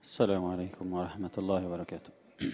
السلام عليكم ورحمة الله وبركاته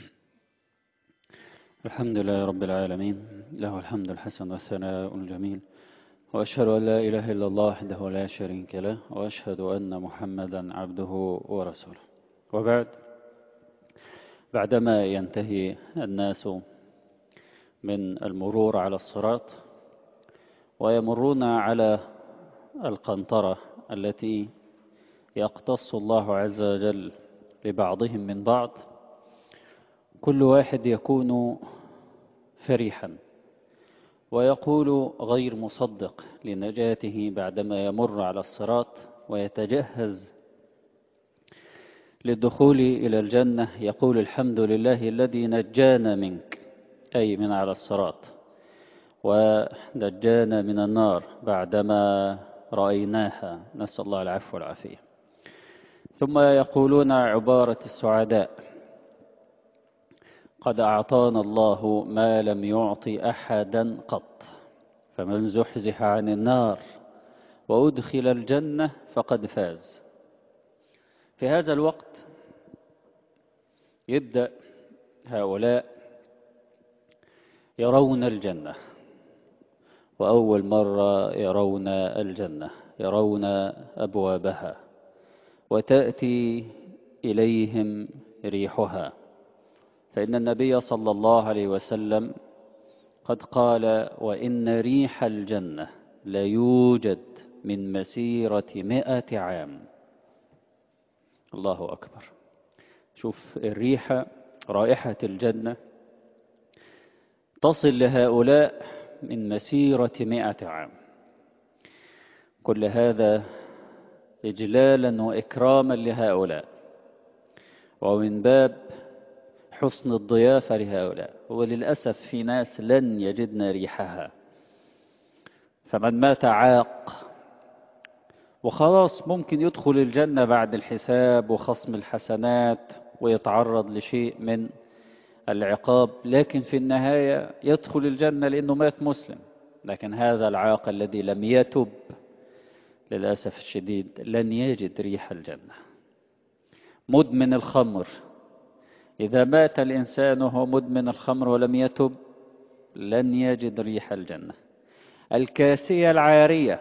الحمد لله رب العالمين له الحمد الحسن والثناء الجميل وأشهد أن لا إله إلا الله وحده لا شريك له وأشهد أن محمدا عبده ورسوله وبعد بعدما ينتهي الناس من المرور على الصراط ويمرون على القنطرة التي يقتص الله عز وجل لبعضهم من بعض كل واحد يكون فرحا ويقول غير مصدق لنجاته بعدما يمر على الصراط ويتجهز للدخول إلى الجنة يقول الحمد لله الذي نجانا منك أي من على الصراط ونجانا من النار بعدما رأيناها نسأل الله العفو والعافية ثم يقولون عبارة السعداء قد أعطانا الله ما لم يعطي أحدا قط فمن زحزح عن النار وأدخل الجنة فقد فاز في هذا الوقت يبدأ هؤلاء يرون الجنة وأول مرة يرون الجنة يرون أبوابها وتأتي إليهم ريحها فإن النبي صلى الله عليه وسلم قد قال وإن ريح الجنة ليوجد من مسيرة مئة عام الله أكبر شوف الريحة رائحة الجنة تصل لهؤلاء من مسيرة مئة عام كل هذا إجلالا وإكراما لهؤلاء ومن باب حسن الضيافة لهؤلاء وللأسف في ناس لن يجدن ريحها فمن مات عاق وخلاص ممكن يدخل الجنة بعد الحساب وخصم الحسنات ويتعرض لشيء من العقاب لكن في النهاية يدخل الجنة لأنه مات مسلم لكن هذا العاق الذي لم يتب للأسف الشديد لن يجد ريح الجنة مدمن الخمر إذا مات الإنسان وهو مدمن الخمر ولم يتب لن يجد ريح الجنة الكاسية العارية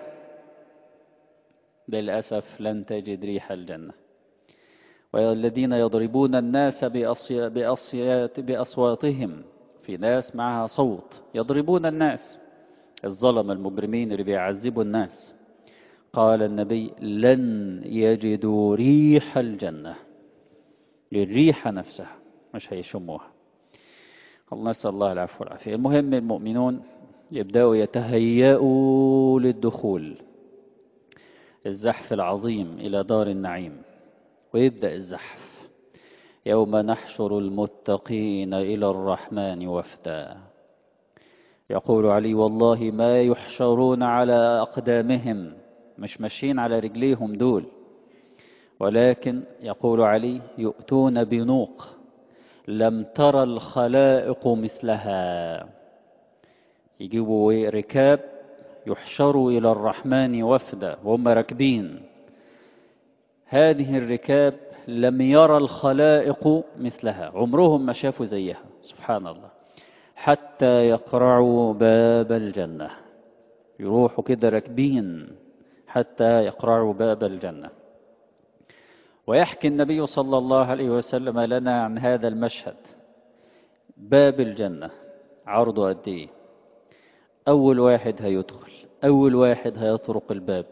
للأسف لن تجد ريح الجنة والذين يضربون الناس بأصي... بأصيات... بأصواتهم في ناس معها صوت يضربون الناس الظلم المجرمين اللي بيعذبوا الناس قال النبي لن يجدوا ريح الجنة للريحة نفسها مش هيشموها الله نسأل الله العفو والعافية المهم المؤمنون يبدأوا يتهيأوا للدخول الزحف العظيم إلى دار النعيم ويبدأ الزحف يوم نحشر المتقين إلى الرحمن وفدا يقول علي والله ما يحشرون على أقدامهم مش ماشيين على رجليهم دول ولكن يقول علي يؤتون بنوق لم ترى الخلائق مثلها يجيبوا ركاب يحشروا إلى الرحمن وفدا وهم راكبين هذه الركاب لم يرى الخلائق مثلها عمرهم ما شافوا زيها سبحان الله حتى يقرعوا باب الجنة يروحوا كده راكبين حتى يقرعوا باب الجنة ويحكي النبي صلى الله عليه وسلم لنا عن هذا المشهد باب الجنة عرضه قد ايه أول واحد هيدخل أول واحد هيطرق الباب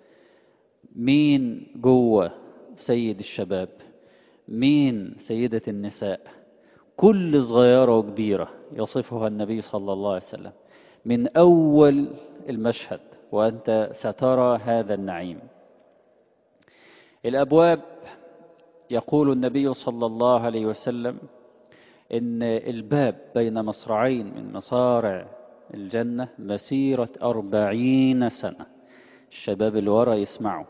مين جوه سيد الشباب مين سيدة النساء كل صغيرة وكبيرة يصفها النبي صلى الله عليه وسلم من أول المشهد وأنت سترى هذا النعيم الأبواب يقول النبي صلى الله عليه وسلم إن الباب بين مصرعين من مصارع الجنة مسيرة أربعين سنة الشباب اللي ورا يسمعوا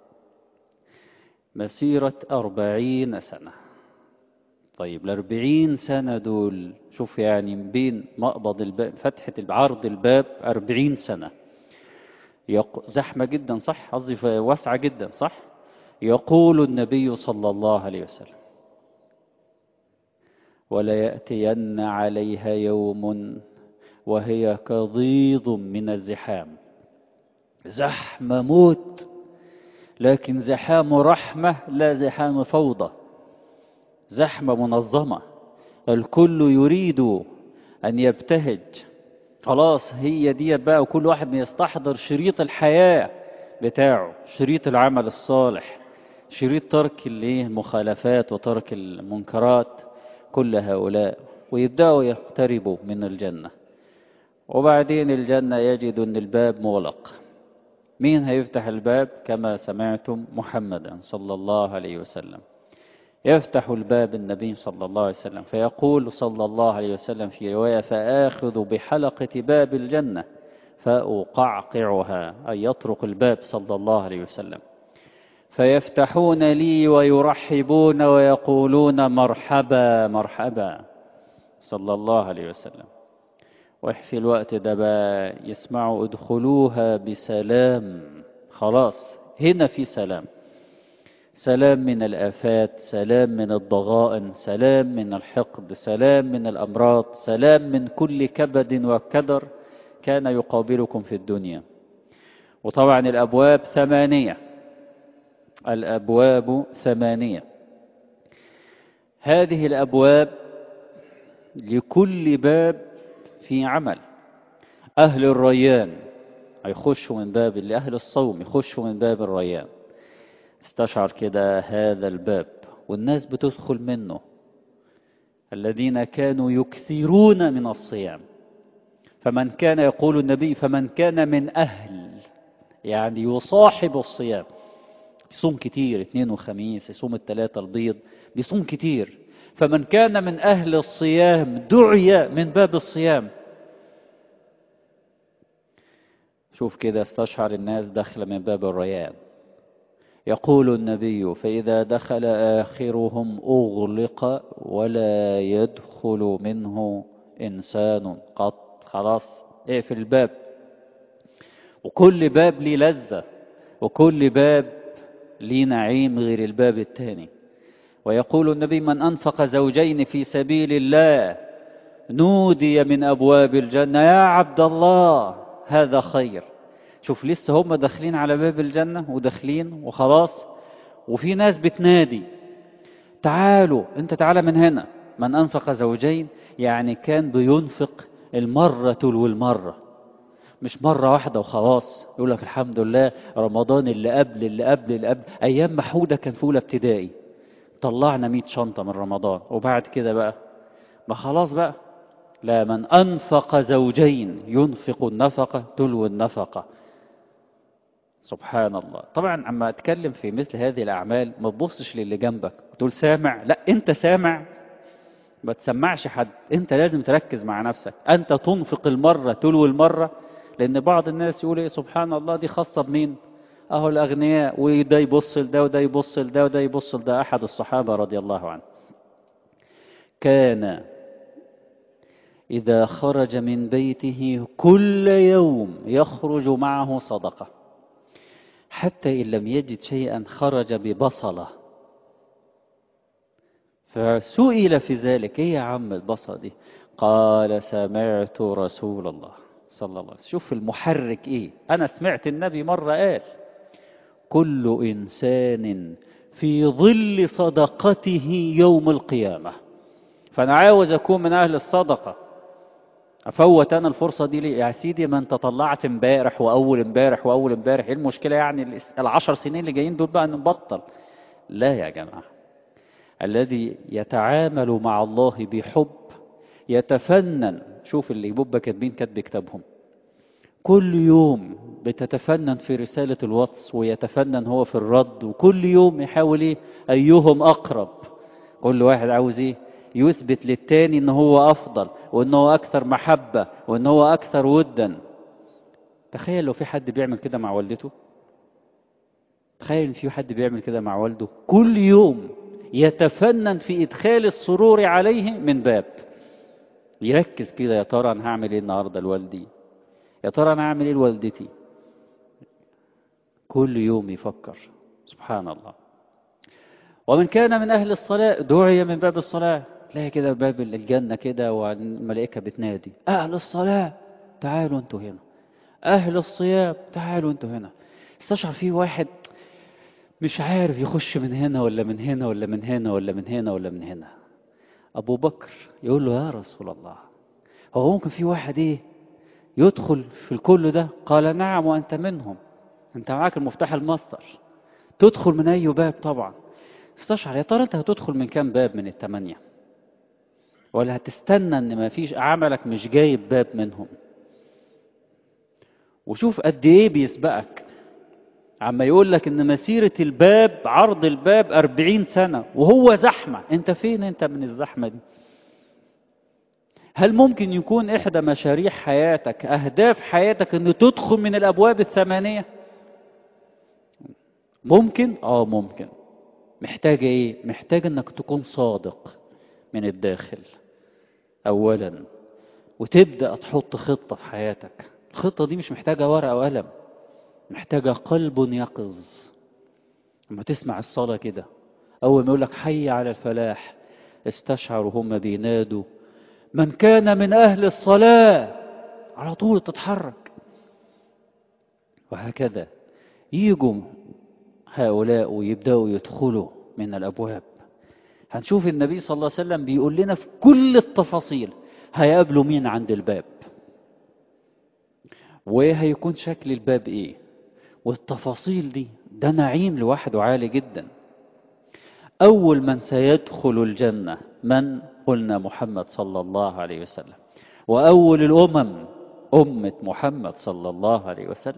مسيرة أربعين سنة طيب الأربعين سنة دول شوف يعني بين مقبض الباب فتحة عرض الباب أربعين سنة يق... زحمة جدا صح قصدي واسعة جدا صح يقول النبي صلى الله عليه وسلم وليأتين عليها يوم وهي كضيض من الزحام زحمة موت لكن زحام رحمة لا زحام فوضى زحمة منظمة الكل يريد أن يبتهج خلاص هي دي بقى وكل واحد يستحضر شريط الحياة بتاعه شريط العمل الصالح شريط ترك المخالفات وترك المنكرات كل هؤلاء ويبدأوا يقتربوا من الجنة وبعدين الجنة يجد أن الباب مغلق مين هيفتح الباب كما سمعتم محمدا صلى الله عليه وسلم يفتح الباب النبي صلى الله عليه وسلم فيقول صلى الله عليه وسلم في رواية فآخذ بحلقة باب الجنة فأقعقعها أي يطرق الباب صلى الله عليه وسلم فيفتحون لي ويرحبون ويقولون مرحبا مرحبا صلى الله عليه وسلم وفي الوقت ده بقى يسمعوا ادخلوها بسلام خلاص هنا في سلام سلام من الآفات سلام من الضغائن سلام من الحقد سلام من الأمراض سلام من كل كبد وكدر كان يقابلكم في الدنيا وطبعا الأبواب ثمانية الأبواب ثمانية هذه الأبواب لكل باب في عمل أهل الريان هيخشوا من باب اللي أهل الصوم يخشوا من باب الريان استشعر كده هذا الباب والناس بتدخل منه الذين كانوا يكثرون من الصيام فمن كان يقول النبي فمن كان من أهل يعني يصاحب الصيام يصوم كتير اثنين وخميس يصوم الثلاثة البيض بيصوم كتير فمن كان من أهل الصيام دعي من باب الصيام شوف كده استشعر الناس داخلة من باب الريان يقول النبي فإذا دخل آخرهم أغلق ولا يدخل منه إنسان قط خلاص اقفل الباب وكل باب ليه لذة وكل باب ليه نعيم غير الباب الثاني ويقول النبي من أنفق زوجين في سبيل الله نودي من أبواب الجنة يا عبد الله هذا خير شوف لسه هم داخلين على باب الجنة وداخلين وخلاص وفي ناس بتنادي تعالوا انت تعالى من هنا من أنفق زوجين يعني كان بينفق المرة تلو المرة مش مرة واحدة وخلاص يقول لك الحمد لله رمضان اللي قبل اللي قبل اللي قبل أيام محودة كان في أولى ابتدائي طلعنا 100 شنطة من رمضان وبعد كده بقى ما خلاص بقى لا من أنفق زوجين ينفق النفقة تلو النفقة سبحان الله طبعا عما أتكلم في مثل هذه الأعمال ما تبصش للي جنبك تقول سامع لا أنت سامع ما تسمعش حد أنت لازم تركز مع نفسك أنت تنفق المرة تلو المرة لأن بعض الناس يقول إيه سبحان الله دي خاصة بمين أهو الأغنياء وده يبص لده وده يبص لده وده يبص لده أحد الصحابة رضي الله عنه كان إذا خرج من بيته كل يوم يخرج معه صدقة حتى إن لم يجد شيئا خرج ببصلة فسئل في ذلك إيه يا عم البصلة دي قال سمعت رسول الله صلى الله عليه وسلم شوف المحرك إيه أنا سمعت النبي مرة قال كل إنسان في ظل صدقته يوم القيامة فأنا عاوز أكون من أهل الصدقة أفوت أنا الفرصة دي ليه يا سيدي ما أنت طلعت امبارح وأول امبارح وأول امبارح إيه المشكلة يعني العشر سنين اللي جايين دول بقى نبطل لا يا جماعة الذي يتعامل مع الله بحب يتفنن شوف اللي يبقى كاتبين كاتب كتابهم كل يوم بتتفنن في رسالة الواتس ويتفنن هو في الرد وكل يوم يحاول ايه ايهم اقرب كل واحد عاوز ايه يثبت للتاني ان هو افضل وان هو اكثر محبة وان هو اكثر ودا تخيل لو في حد بيعمل كده مع والدته تخيل ان في حد بيعمل كده مع والده كل يوم يتفنن في ادخال السرور عليه من باب يركز كده يا ترى انا هعمل ايه النهارده لوالدي يا ترى انا هعمل ايه لوالدتي كل يوم يفكر سبحان الله ومن كان من اهل الصلاه دعي من باب الصلاه تلاقي كده باب الجنة كده والملائكة بتنادي أهل الصلاة تعالوا انتوا هنا أهل الصيام تعالوا انتوا هنا استشعر فيه واحد مش عارف يخش من هنا ولا من هنا ولا من هنا ولا من هنا ولا من هنا أبو بكر يقول له يا رسول الله هو ممكن في واحد إيه يدخل في الكل ده قال نعم وأنت منهم أنت معاك المفتاح المصدر تدخل من أي باب طبعا استشعر يا ترى أنت هتدخل من كام باب من الثمانية ولا هتستنى ان ما فيش عملك مش جايب باب منهم وشوف قد ايه بيسبقك عما يقول لك ان مسيرة الباب عرض الباب أربعين سنة وهو زحمة انت فين انت من الزحمة دي هل ممكن يكون احدى مشاريع حياتك اهداف حياتك ان تدخل من الابواب الثمانية ممكن اه ممكن محتاج ايه محتاج انك تكون صادق من الداخل اولا وتبدا تحط خطه في حياتك الخطه دي مش محتاجه ورقه وقلم محتاجه قلب يقظ لما تسمع الصلاه كده اول ما يقول لك حي على الفلاح استشعروا هم بينادوا من كان من اهل الصلاه على طول تتحرك وهكذا يجوا هؤلاء ويبداوا يدخلوا من الابواب هنشوف النبي صلى الله عليه وسلم بيقول لنا في كل التفاصيل هيقابلوا مين عند الباب وهيكون شكل الباب ايه والتفاصيل دي ده نعيم لوحده عالي جدا اول من سيدخل الجنه من قلنا محمد صلى الله عليه وسلم واول الامم امه محمد صلى الله عليه وسلم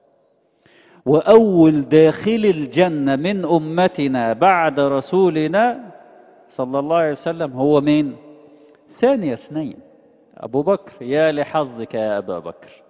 واول داخل الجنه من امتنا بعد رسولنا صلى الله عليه وسلم هو مين ثاني اثنين أبو بكر يا لحظك يا أبا بكر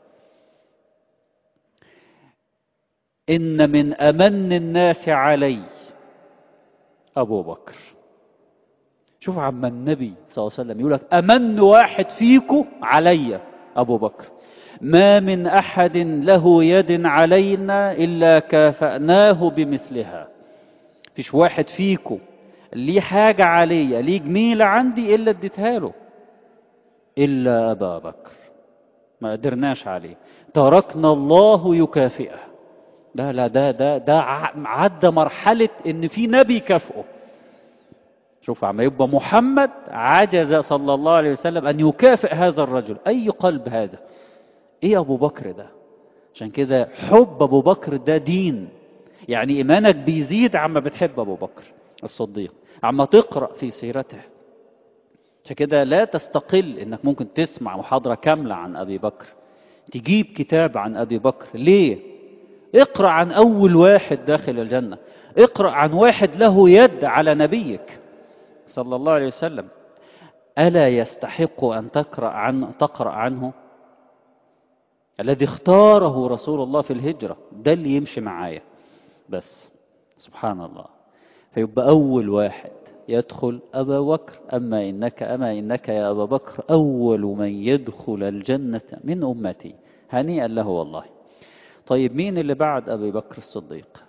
إن من أمن الناس علي أبو بكر شوف عما النبي صلى الله عليه وسلم يقول لك أمن واحد فيكم علي أبو بكر ما من أحد له يد علينا إلا كافأناه بمثلها فيش واحد فيكم ليه حاجة عليا ليه جميلة عندي إلا اديتها له إلا أبا بكر ما قدرناش عليه تركنا الله يكافئه لا لا ده ده ده عدى مرحلة إن في نبي كافئه شوف عم يبقى محمد عجز صلى الله عليه وسلم أن يكافئ هذا الرجل أي قلب هذا إيه أبو بكر ده عشان كده حب أبو بكر ده دين يعني إيمانك بيزيد عما بتحب أبو بكر الصديق عما تقرأ في سيرته عشان كده لا تستقل انك ممكن تسمع محاضرة كاملة عن ابي بكر تجيب كتاب عن ابي بكر ليه اقرأ عن اول واحد داخل الجنة اقرأ عن واحد له يد على نبيك صلى الله عليه وسلم ألا يستحق أن تقرأ, عن تقرأ عنه الذي اختاره رسول الله في الهجرة ده اللي يمشي معايا بس سبحان الله فيبقى أول واحد يدخل أبا بكر أما إنك أما إنك يا أبا بكر أول من يدخل الجنة من أمتي هنيئا له والله طيب مين اللي بعد أبي بكر الصديق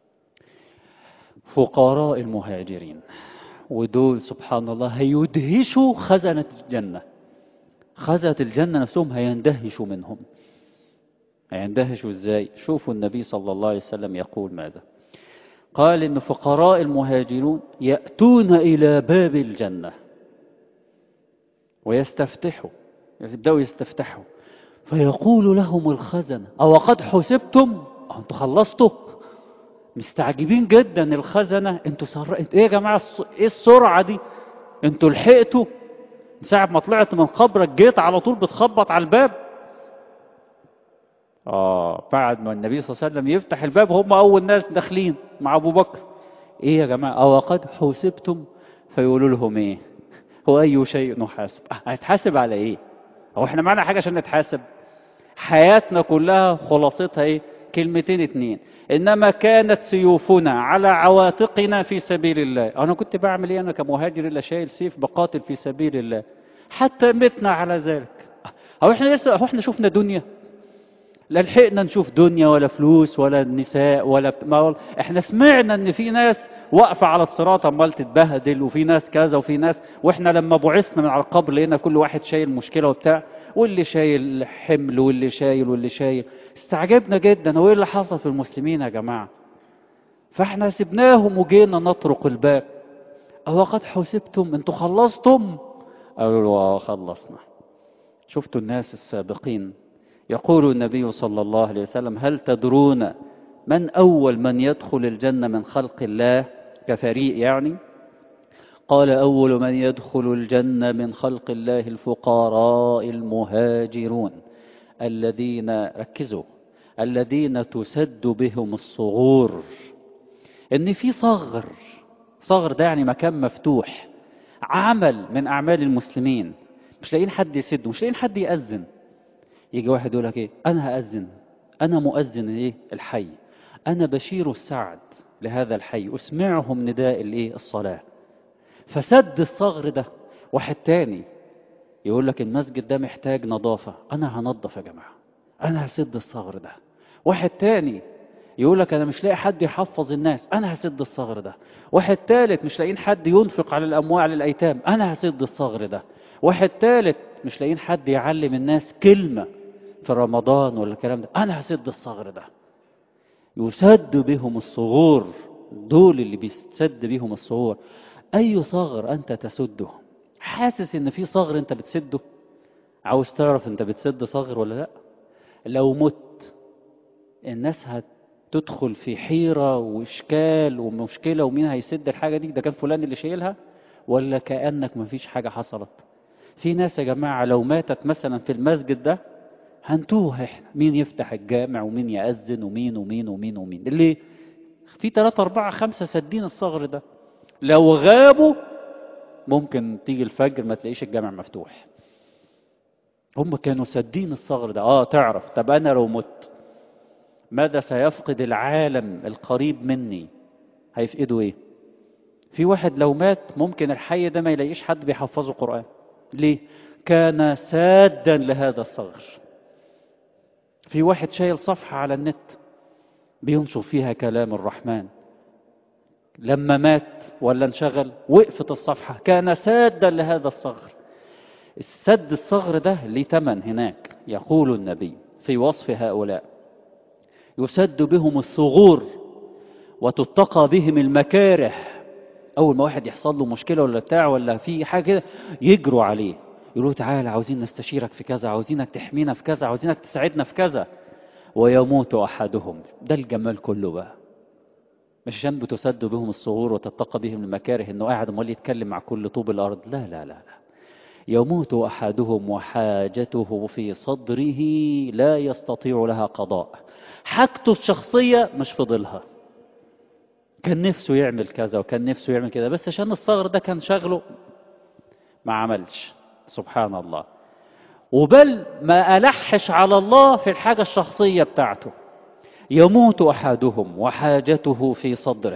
فقراء المهاجرين ودول سبحان الله هيدهشوا خزنة الجنة خزنة الجنة نفسهم هيندهشوا منهم هيندهشوا ازاي شوفوا النبي صلى الله عليه وسلم يقول ماذا قال إن فقراء المهاجرون يأتون إلى باب الجنة ويستفتحوا يبدأوا يستفتحوا فيقول لهم الخزنة أو قد حسبتم أنتوا خلصتوا مستعجبين جدا الخزنة انتوا سر... انتوا ايه يا جماعة ايه السرعة دي انتوا لحقتوا ساعة ما طلعت من قبرك جيت على طول بتخبط على الباب آه بعد ما النبي صلى الله عليه وسلم يفتح الباب هم أول ناس داخلين مع أبو بكر إيه يا جماعة أو قد حسبتم فيقولوا لهم إيه هو أي شيء نحاسب هنتحاسب على إيه هو إحنا معنا حاجة عشان نتحاسب حياتنا كلها خلاصتها إيه كلمتين اتنين إنما كانت سيوفنا على عواتقنا في سبيل الله أنا كنت بعمل إيه أنا كمهاجر إلا شايل سيف بقاتل في سبيل الله حتى متنا على ذلك هو إحنا لسه هو إحنا شفنا دنيا لا لحقنا نشوف دنيا ولا فلوس ولا نساء ولا بت... ما احنا سمعنا ان في ناس واقفة على الصراط عمال تتبهدل وفي ناس كذا وفي ناس واحنا لما بعثنا من على القبر لقينا كل واحد شايل مشكلة وبتاع واللي شايل حمل واللي شايل واللي شايل استعجبنا جدا هو ايه اللي حصل في المسلمين يا جماعة فاحنا سبناهم وجينا نطرق الباب أو قد حسبتم انتوا خلصتم قالوا له اه خلصنا شفتوا الناس السابقين يقول النبي صلى الله عليه وسلم هل تدرون من أول من يدخل الجنة من خلق الله كفريق يعني قال أول من يدخل الجنة من خلق الله الفقراء المهاجرون الذين ركزوا الذين تسد بهم الصغور ان في صغر صغر ده يعني مكان مفتوح عمل من اعمال المسلمين مش لاقيين حد يسده مش لاقيين حد يأذن يجي واحد يقول لك ايه انا هأذن انا مؤذن ايه الحي انا بشير السعد لهذا الحي اسمعهم نداء الايه الصلاة فسد الصغر ده واحد تاني يقول لك المسجد ده محتاج نظافة انا هنظف يا جماعة انا هسد الصغر ده واحد تاني يقول لك انا مش لاقي حد يحفظ الناس انا هسد الصغر ده واحد تالت مش لاقيين حد ينفق على الاموال الايتام انا هسد الصغر ده واحد تالت مش لاقيين حد يعلم الناس كلمة في رمضان ولا الكلام ده انا هسد الصغر ده يسد بهم الصغور دول اللي بيسد بهم الصغور اي صغر انت تسده حاسس ان في صغر انت بتسده عاوز تعرف انت بتسد صغر ولا لا لو مت الناس هتدخل في حيرة وإشكال ومشكلة ومين هيسد الحاجة دي ده كان فلان اللي شايلها ولا كأنك مفيش حاجة حصلت في ناس يا جماعة لو ماتت مثلا في المسجد ده هنتوه احنا مين يفتح الجامع ومين يأذن ومين ومين ومين ومين اللي في ثلاثة أربعة خمسة سدين الصغر ده لو غابوا ممكن تيجي الفجر ما تلاقيش الجامع مفتوح هم كانوا سدين الصغر ده اه تعرف طب انا لو مت ماذا سيفقد العالم القريب مني هيفقدوا ايه في واحد لو مات ممكن الحي ده ما يلاقيش حد بيحفظه قرآن ليه كان سادا لهذا الصغر في واحد شايل صفحة على النت بينشر فيها كلام الرحمن لما مات ولا انشغل وقفت الصفحة كان سادا لهذا الصغر السد الصغر ده ليه تمن هناك يقول النبي في وصف هؤلاء يسد بهم الثغور وتتقى بهم المكاره أول ما واحد يحصل له مشكلة ولا بتاع ولا في حاجة كده يجروا عليه يقولوا تعالى عاوزين نستشيرك في كذا عاوزينك تحمينا في كذا عاوزينك تساعدنا في كذا ويموت أحدهم ده الجمال كله بقى مش عشان بتسد بهم الصغور وتتقى بهم المكاره انه قاعد امال يتكلم مع كل طوب الارض لا لا لا لا يموت احدهم وحاجته في صدره لا يستطيع لها قضاء حاجته الشخصيه مش فضلها كان نفسه يعمل كذا وكان نفسه يعمل كذا بس عشان الصغر ده كان شغله ما عملش سبحان الله وبل ما ألحش على الله في الحاجة الشخصية بتاعته يموت أحدهم وحاجته في صدره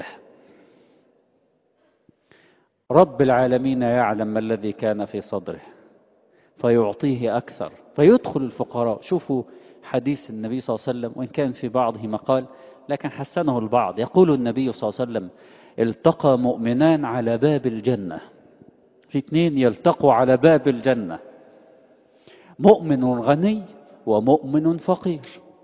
رب العالمين يعلم ما الذي كان في صدره فيعطيه أكثر فيدخل الفقراء شوفوا حديث النبي صلى الله عليه وسلم وإن كان في بعضه مقال لكن حسنه البعض يقول النبي صلى الله عليه وسلم التقى مؤمنان على باب الجنة في اثنين يلتقوا على باب الجنة مؤمن غني ومؤمن فقير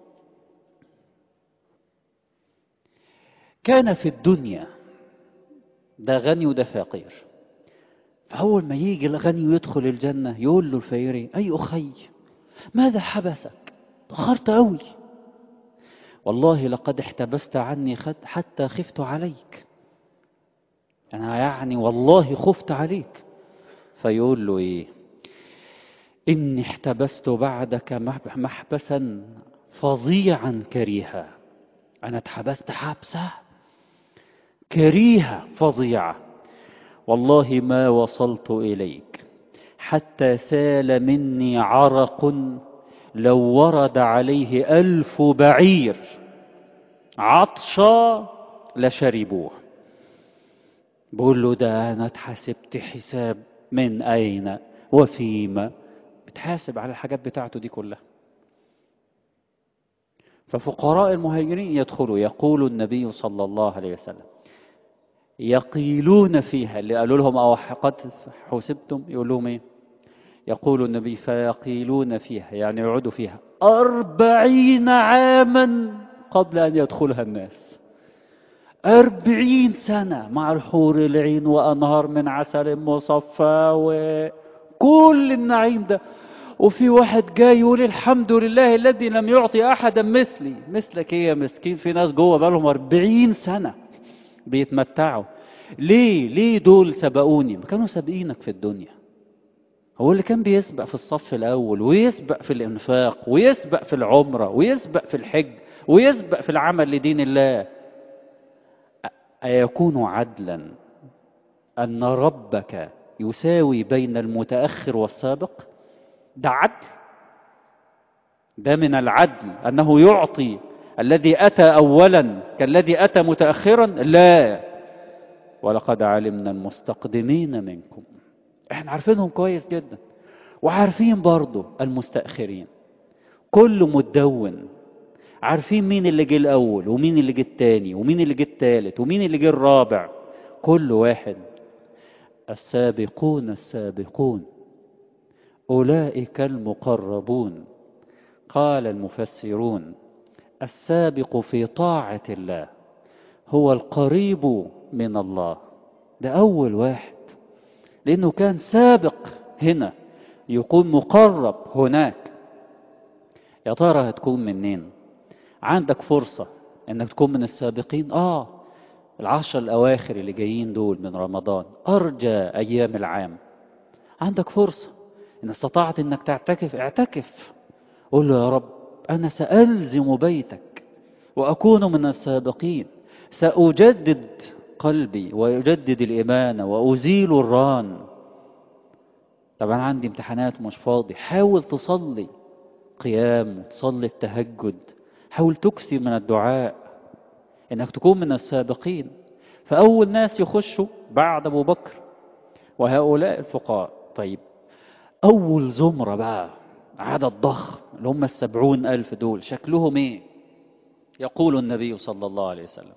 كان في الدنيا ده غني وده فقير فأول ما يجي الغني ويدخل الجنة يقول له الفقير أي أخي ماذا حبسك تأخرت أوي والله لقد احتبست عني حتى خفت عليك أنا يعني والله خفت عليك فيقول له إيه إني احتبست بعدك محبسا فظيعا كريها أنا اتحبست حبسة كريهة فظيعة والله ما وصلت إليك حتى سال مني عرق لو ورد عليه ألف بعير عطشا لشربوه بقول له ده أنا اتحاسبت حساب من أين وفيما بتحاسب على الحاجات بتاعته دي كلها ففقراء المهاجرين يدخلوا يقول النبي صلى الله عليه وسلم يقيلون فيها اللي قالوا لهم أو قد حسبتم يقول لهم إيه يقول النبي فيقيلون فيها يعني يقعدوا فيها أربعين عاما قبل أن يدخلها الناس أربعين سنة مع الحور العين وأنهار من عسل مصفى وكل النعيم ده وفي واحد جاي يقول الحمد لله الذي لم يعطي أحدا مثلي مثلك ايه يا مسكين في ناس جوه بقالهم أربعين سنة بيتمتعوا ليه ليه دول سبقوني ما كانوا سابقينك في الدنيا هو اللي كان بيسبق في الصف الأول ويسبق في الإنفاق ويسبق في العمرة ويسبق في الحج ويسبق في العمل لدين الله أيكون عدلا أن ربك يساوي بين المتأخر والسابق ده عدل ده من العدل أنه يعطي الذي أتى أولا كالذي أتى متأخرا لا ولقد علمنا المستقدمين منكم احنا عارفينهم كويس جدا وعارفين برضو المستأخرين كل متدون عارفين مين اللي جه الأول ومين اللي جه التاني ومين اللي جه التالت ومين اللي جه الرابع كل واحد السابقون السابقون أولئك المقربون قال المفسرون السابق في طاعة الله هو القريب من الله ده أول واحد لأنه كان سابق هنا يكون مقرب هناك يا ترى هتكون منين عندك فرصة انك تكون من السابقين اه العشر الاواخر اللي جايين دول من رمضان ارجى ايام العام عندك فرصة ان استطعت انك تعتكف اعتكف قول له يا رب انا سألزم بيتك واكون من السابقين سأجدد قلبي ويجدد الإيمان وأزيل الران طبعا عندي امتحانات ومش فاضي حاول تصلي قيام وتصلي التهجد حاول تكثر من الدعاء انك تكون من السابقين فأول ناس يخشوا بعد أبو بكر وهؤلاء الفقراء طيب أول زمرة بقى عدد ضخم اللي هم السبعون ألف دول شكلهم إيه يقول النبي صلى الله عليه وسلم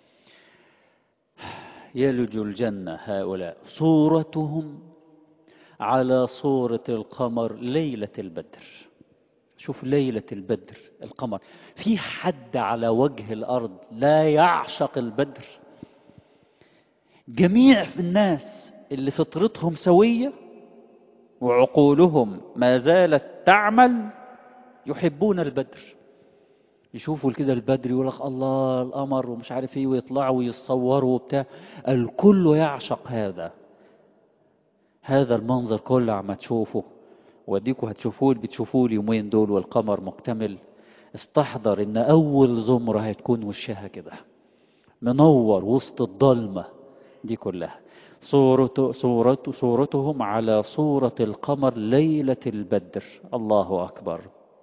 يلج الجنة هؤلاء صورتهم على صورة القمر ليلة البدر شوف ليلة البدر القمر في حد على وجه الأرض لا يعشق البدر جميع الناس اللي فطرتهم سوية وعقولهم ما زالت تعمل يحبون البدر يشوفوا كده البدر يقول لك الله القمر ومش عارف ايه ويطلعوا ويتصوروا وبتاع الكل يعشق هذا هذا المنظر كله عم تشوفه وديكوا هتشوفوه بتشوفوه اليومين دول والقمر مكتمل استحضر ان اول زمرة هتكون وشها كده منور وسط الضلمة دي كلها صورته صورته صورتهم على صورة القمر ليلة البدر الله أكبر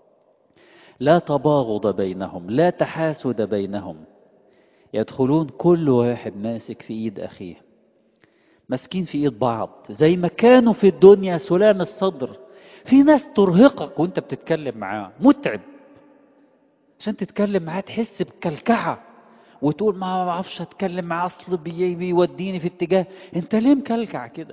لا تباغض بينهم لا تحاسد بينهم يدخلون كل واحد ماسك في ايد اخيه ماسكين في ايد بعض زي ما كانوا في الدنيا سلام الصدر في ناس ترهقك وانت بتتكلم معاه متعب عشان تتكلم معاه تحس بكلكعة وتقول ما بعرفش اتكلم معاه اصل بيوديني في اتجاه انت ليه مكلكع كده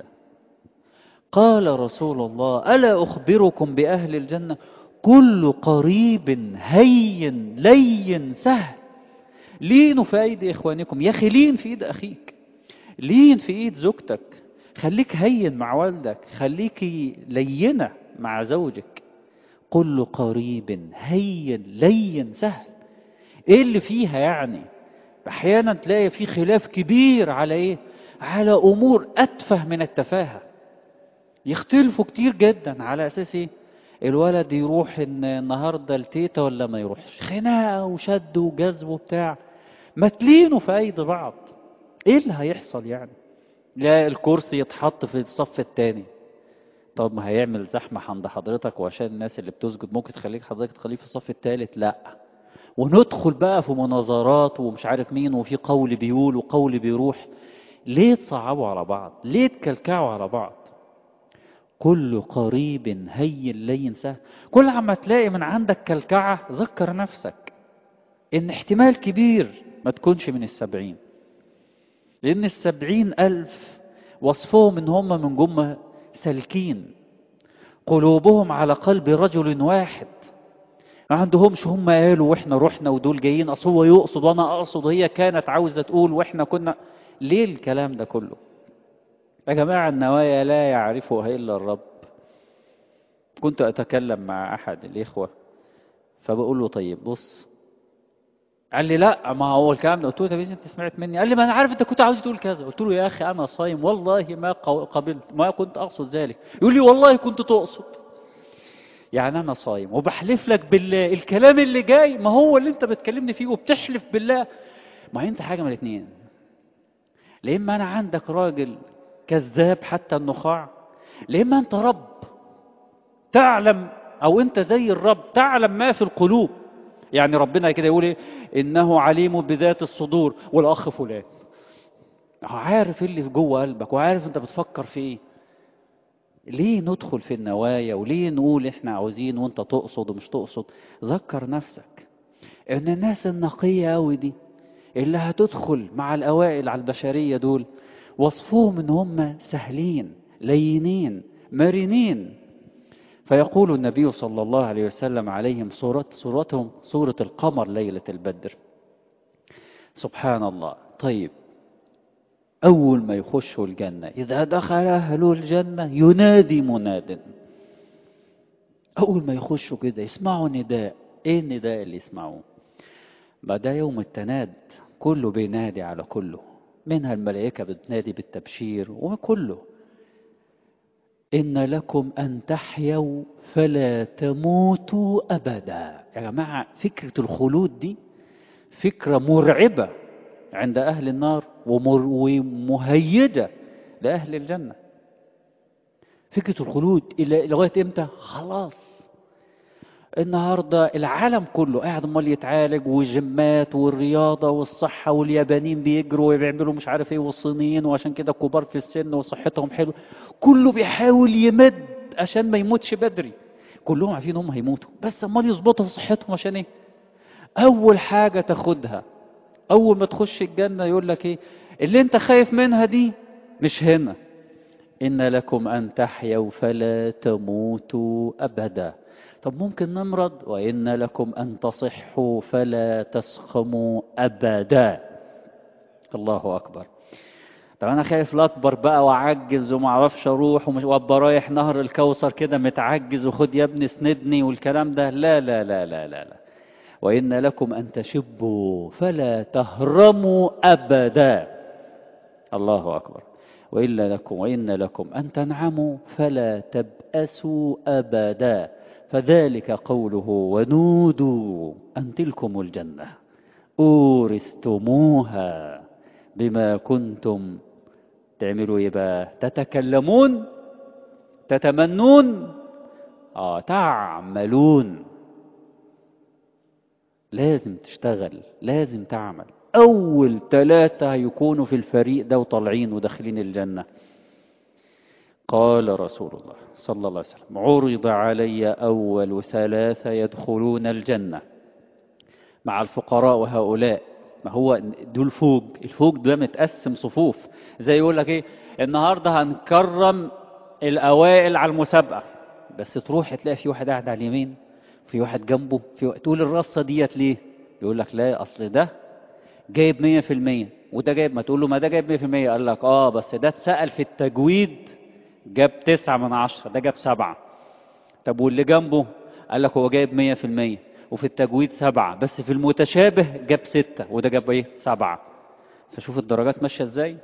قال رسول الله الا اخبركم باهل الجنه كل قريب هين لين سهل لينوا في ايد اخوانكم يا اخي لين في ايد اخيك لين في ايد زوجتك خليك هين مع والدك خليكي لينة مع زوجك كل قريب هين لين سهل ايه اللي فيها يعني احيانا تلاقي في خلاف كبير على ايه على امور اتفه من التفاهه يختلفوا كتير جدا على اساس ايه الولد يروح النهارده لتيتا ولا ما يروحش خناقه وشد وجذب وبتاع ما تلينوا في ايدي بعض ايه اللي هيحصل يعني لا الكرسي يتحط في الصف الثاني طب ما هيعمل زحمه عند حضرتك وعشان الناس اللي بتسجد ممكن تخليك حضرتك تخليه في الصف الثالث لا وندخل بقى في مناظرات ومش عارف مين وفي قول بيقول وقول بيروح ليه تصعبوا على بعض ليه تكلكعوا على بعض كل قريب هين لين سهل كل عما تلاقي من عندك كلكعة ذكر نفسك ان احتمال كبير ما تكونش من السبعين لأن السبعين ألف وصفهم إن هم من جمة سالكين قلوبهم على قلب رجل واحد ما عندهمش هم قالوا واحنا رحنا ودول جايين اصل هو يقصد وانا اقصد هي كانت عاوزه تقول واحنا كنا ليه الكلام ده كله يا جماعه النوايا لا يعرفها الا الرب كنت اتكلم مع احد الاخوه فبقول له طيب بص قال لي لا ما هو الكلام ده قلت له طب انت سمعت مني قال لي ما انا عارف انت كنت عاوز تقول كذا قلت له يا اخي انا صايم والله ما قبلت ما كنت اقصد ذلك يقول لي والله كنت تقصد يعني انا صايم وبحلف لك بالله الكلام اللي جاي ما هو اللي انت بتكلمني فيه وبتحلف بالله ما انت حاجه من الاثنين لا اما انا عندك راجل كذاب حتى النخاع لا اما انت رب تعلم او انت زي الرب تعلم ما في القلوب يعني ربنا كده يقول ايه انه عليم بذات الصدور والاخ فلان عارف اللي في جوه قلبك وعارف انت بتفكر في ايه ليه ندخل في النوايا وليه نقول احنا عاوزين وانت تقصد ومش تقصد ذكر نفسك ان الناس النقية قوي دي اللي هتدخل مع الاوائل على البشرية دول وصفهم ان هم سهلين لينين مرنين فيقول النبي صلى الله عليه وسلم عليهم صورة صورتهم صورة القمر ليلة البدر سبحان الله طيب أول ما يخشوا الجنة إذا دخل أهل الجنة ينادي مناد أول ما يخشوا كده يسمعوا نداء إيه النداء اللي يسمعوه ما ده يوم التناد كله بينادي على كله منها الملائكة بتنادي بالتبشير وكله إن لكم أن تحيوا فلا تموتوا أبدا يا جماعة فكرة الخلود دي فكرة مرعبة عند أهل النار ومهيجة لأهل الجنة فكرة الخلود إلى لغاية إمتى؟ خلاص النهاردة العالم كله قاعد امال يتعالج والجيمات والرياضة والصحة واليابانيين بيجروا وبيعملوا مش عارف ايه والصينيين وعشان كده كبار في السن وصحتهم حلوة كله بيحاول يمد عشان ما يموتش بدري كلهم عارفين هم هيموتوا بس امال يظبطوا في صحتهم عشان ايه اول حاجة تاخدها اول ما تخش الجنة يقول لك ايه اللي انت خايف منها دي مش هنا ان لكم ان تحيوا فلا تموتوا ابدا طب ممكن نمرض وإن لكم أن تصحوا فلا تسخموا أبدا الله أكبر طب أنا خايف لا أكبر بقى وأعجز وما أعرفش أروح ومش وأبقى رايح نهر الكوثر كده متعجز وخد يا ابني اسندني والكلام ده لا لا لا لا لا, لا. وإن لكم أن تشبوا فلا تهرموا أبدا الله أكبر وإلا لكم وإن لكم أن تنعموا فلا تبأسوا أبدا فذلك قوله ونودوا أن تلكم الجنة أورثتموها بما كنتم تعملوا يبقى تتكلمون تتمنون آه تعملون لازم تشتغل لازم تعمل أول ثلاثة هيكونوا في الفريق ده وطالعين وداخلين الجنة قال رسول الله صلى الله عليه وسلم عرض علي أول ثلاثة يدخلون الجنة مع الفقراء وهؤلاء ما هو دول فوق الفوق ده متقسم صفوف زي يقول لك ايه النهارده هنكرم الاوائل على المسابقه بس تروح تلاقي في واحد قاعد على اليمين في واحد جنبه في واحد تقول الرصه ديت ليه يقول لك لا اصل ده جايب 100% وده جايب ما تقول له ما ده جايب 100% قال لك اه بس ده اتسال في التجويد جاب تسعة من عشرة ده جاب سبعة طب واللي جنبه قال لك هو جايب مية في المية وفي التجويد سبعة بس في المتشابه جاب ستة وده جاب ايه سبعة فشوف الدرجات ماشية ازاي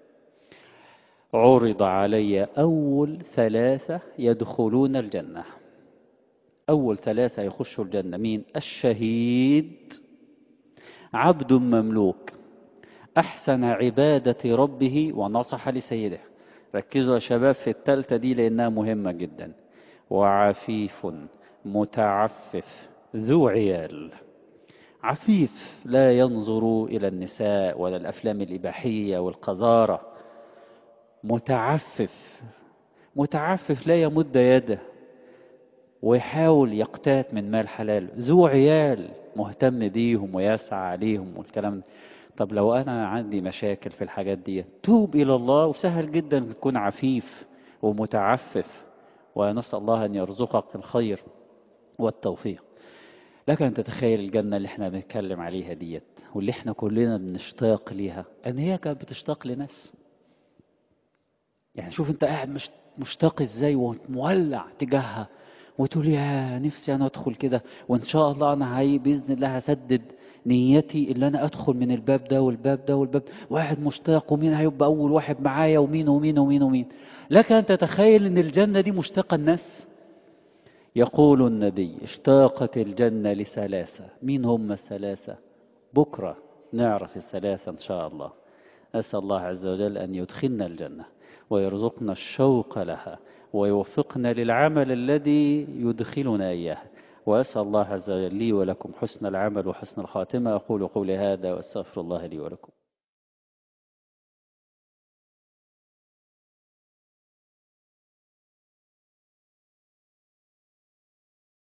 عرض علي أول ثلاثة يدخلون الجنة أول ثلاثة يخشوا الجنة مين الشهيد عبد مملوك أحسن عبادة ربه ونصح لسيده ركزوا يا شباب في التالتة دي لأنها مهمة جدا وعفيف متعفف ذو عيال عفيف لا ينظر إلى النساء ولا الأفلام الإباحية والقذارة متعفف متعفف لا يمد يده ويحاول يقتات من مال حلال ذو عيال مهتم بيهم ويسعى عليهم والكلام ده طب لو أنا عندي مشاكل في الحاجات دي توب إلى الله وسهل جدا تكون عفيف ومتعفف ونسأل الله أن يرزقك الخير والتوفيق لك أن تتخيل الجنة اللي احنا بنتكلم عليها ديت واللي احنا كلنا بنشتاق ليها أن هي كانت بتشتاق لناس يعني شوف انت قاعد مش مشتاق ازاي ومولع تجاهها وتقول يا نفسي انا ادخل كده وان شاء الله انا هي باذن الله هسدد نيتي اللي انا ادخل من الباب ده والباب ده والباب ده. واحد مشتاق ومين هيبقى اول واحد معايا ومين ومين ومين ومين لك ان تتخيل ان الجنه دي مشتاقه الناس يقول النبي اشتاقت الجنه لثلاثه مين هم الثلاثه بكره نعرف الثلاثه ان شاء الله اسال الله عز وجل ان يدخلنا الجنه ويرزقنا الشوق لها ويوفقنا للعمل الذي يدخلنا إياه وأسأل الله عز وجل لي ولكم حسن العمل وحسن الخاتمة أقول قولي هذا وأستغفر الله لي ولكم